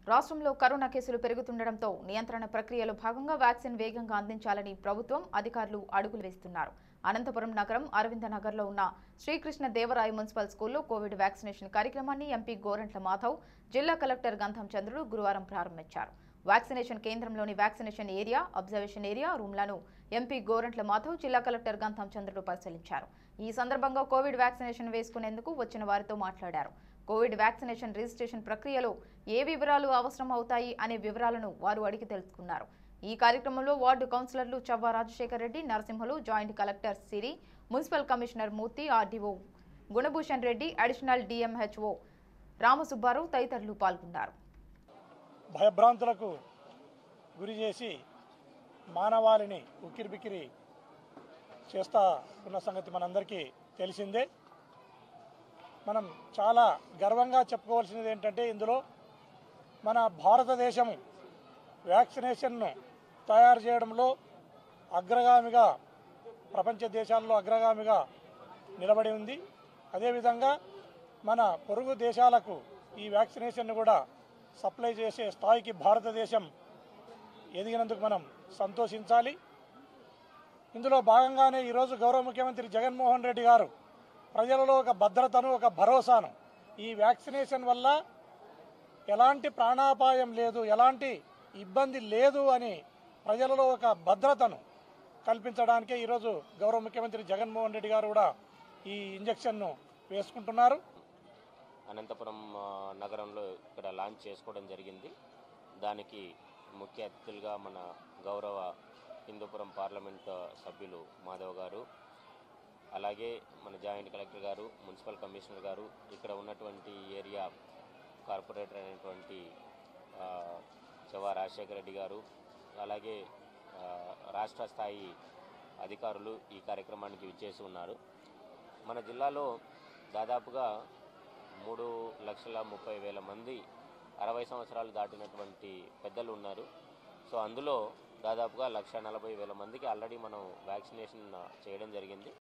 రాష్ట్రంలో కరోనా కేసులు పెరుగుతుండటంతో నియంత్రణ ప్రక్రియలో భాగంగా వ్యాక్సిన్ వేగంగా అందించాలని ప్రభుత్వం అధికారులు అడుగులు వేస్తున్నారు అనంతపురం నగరం అరవింద నగర్లో ఉన్న శ్రీకృష్ణ దేవరాయ మున్సిపల్ స్కూల్లో కోవిడ్ వ్యాక్సినేషన్ కార్యక్రమాన్ని ఎంపీ గోరంట్ల మాధవ్ జిల్లా కలెక్టర్ గంధం చంద్రుడు గురువారం ప్రారంభించారు వ్యాక్సినేషన్ కేంద్రంలోని వ్యాక్సినేషన్ ఏరియా అబ్జర్వేషన్ ఏరియా రూమ్లను ఎంపీ గోరంట్ల మాధవ్ జిల్లా కలెక్టర్ గంధం చంద్రుడు పరిశీలించారు ఈ సందర్భంగా కోవిడ్ వ్యాక్సినేషన్ వేసుకునేందుకు వచ్చిన వారితో మాట్లాడారు కోవిడ్ వ్యాక్సినేషన్ రిజిస్ట్రేషన్ ప్రక్రియలో ఏ వివరాలు అవసరం అవుతాయి అనే వివరాలను వారు అడిగి తెలుసుకున్నారు ఈ కార్యక్రమంలో వార్డు కౌన్సిలర్లు Chavva Rajasekhar Reddy Narasimhulu joint collector Siri municipal commissioner Murthy RDO Gunabhushan Reddy additional DMHO Ramasubbarao తదితరులు పాల్గొన్నారు భయభ్రాంతులకు గురి చేసి మానవాళిని ఉక్కిరిబిక్కిరి చేస్తా ఉన్న సంగతి మనందరికీ తెలిసిందే మనం చాలా గర్వంగా చెప్పుకోవాల్సినది ఏంటంటే ఇందులో మన భారతదేశం వ్యాక్సినేషన్ను తయారు చేయడంలో అగ్రగామిగా ప్రపంచ దేశాల్లో అగ్రగామిగా నిలబడి ఉంది అదేవిధంగా మన పొరుగు దేశాలకు ఈ వ్యాక్సినేషన్ను కూడా సప్లై చేసే స్థాయికి భారతదేశం ఎదిగినందుకు మనం సంతోషించాలి ఇందులో భాగంగానే ఈరోజు గౌరవ ముఖ్యమంత్రి జగన్మోహన్ రెడ్డి గారు ప్రజలలో ఒక భద్రతను ఒక భరోసాను ఈ వ్యాక్సినేషన్ వల్ల ఎలాంటి ప్రాణాపాయం లేదు ఎలాంటి ఇబ్బంది లేదు అని ప్రజలలో ఒక భద్రతను కల్పించడానికే ఈరోజు గౌరవ ముఖ్యమంత్రి జగన్మోహన్ రెడ్డి గారు కూడా ఈ ఇంజెక్షన్ను వేసుకుంటున్నారు అనంతపురం ఆ, నగరంలో ఇక్కడ లాంచ్ చేసుకోవడం జరిగింది దానికి ముఖ్య అతిథులుగా మన గౌరవ హిందూపురం పార్లమెంట్ సభ్యులు మాధవ్ గారు అలాగే మన joint collector garu municipal commissioner garu ఇక్కడ ఉన్నటువంటి ఏరియా కార్పొరేటర్ అయినటువంటి ఆ, చవా రాజశేఖర రెడ్డి గారు అలాగే ఆ, రాష్ట్ర స్థాయి అధికారులు ఈ కార్యక్రమానికి విచ్చేసి ఉన్నారు మన జిల్లాలో దాదాపుగా మూడు లక్షల ముప్పై వేల మంది అరవై సంవత్సరాలు దాటినటువంటి పెద్దలు ఉన్నారు సో అందులో దాదాపుగా లక్ష నలభై వేల మందికి ఆల్రెడీ మనం వ్యాక్సినేషన్ చేయడం జరిగింది